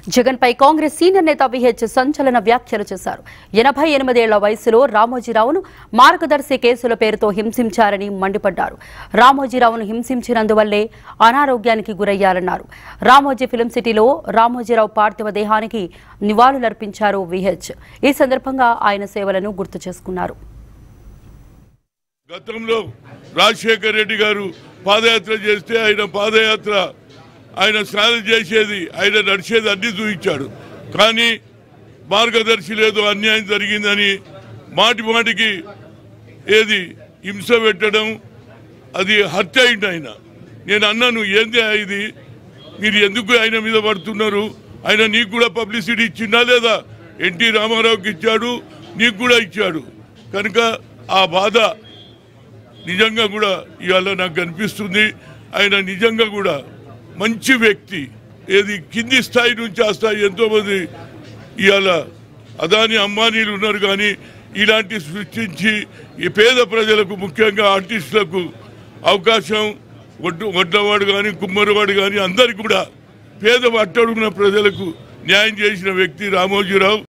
జగన్ పై కాంగ్రెస్ సీనియర్ నేత విహెచ్ సంచలన వ్యాఖ్యలు చేశారు ఎనభై ఎనిమిదేళ్ల వయసులో రామోజీరావును మార్గదర్శి కేసుల పేరుతో హింసించారని మండిపడ్డారు రామోజీరావును హింసించినందువల్లే అనారోగ్యానికి గురయ్యారన్నారు రామోజీ ఫిలిం సిటీలో రామోజీరావు పార్థివ దేహానికి నివాళులర్పించారు విహెచ్ ఈ సందర్భంగా ఆయన సేవలను గుర్తు చేసుకున్నారు గతంలో రాజశేఖర్ రెడ్డి గారు పాదయాత్ర చేస్తే ఆయన పాదయాత్ర ఆయన స్నానం చేసేది ఆయన నడిచేది అన్ని చూపించాడు కానీ మార్గదర్శి లేదు అన్యాయం జరిగిందని మాటి మాటికి ఏది హింస పెట్టడం అది హత్య అయింది ఆయన నేను అన్నాను ఏంది ఇది మీరు ఎందుకు ఆయన మీద పడుతున్నారు ఆయన నీకు కూడా పబ్లిసిటీ ఇచ్చిందా లేదా ఎన్టీ రామారావుకి ఇచ్చాడు నీకు కూడా ఇచ్చాడు కనుక ఆ బాధ నిజంగా కూడా ఇవాళ నాకు కనిపిస్తుంది ఆయన నిజంగా కూడా మంచి వ్యక్తి ఏది కింది స్థాయి నుంచి ఆ స్థాయి ఎంతోమంది ఇవాళ అదాని అంబానీలు ఉన్నారు కానీ ఇలాంటి సృష్టించి ఈ పేద ప్రజలకు ముఖ్యంగా ఆర్టిస్టులకు అవకాశం వడ్డు వడ్డవాడు కానీ కుమ్మరివాడు కానీ అందరికి కూడా పేద అట్టడుగున్న ప్రజలకు న్యాయం చేసిన వ్యక్తి రామోజీరావు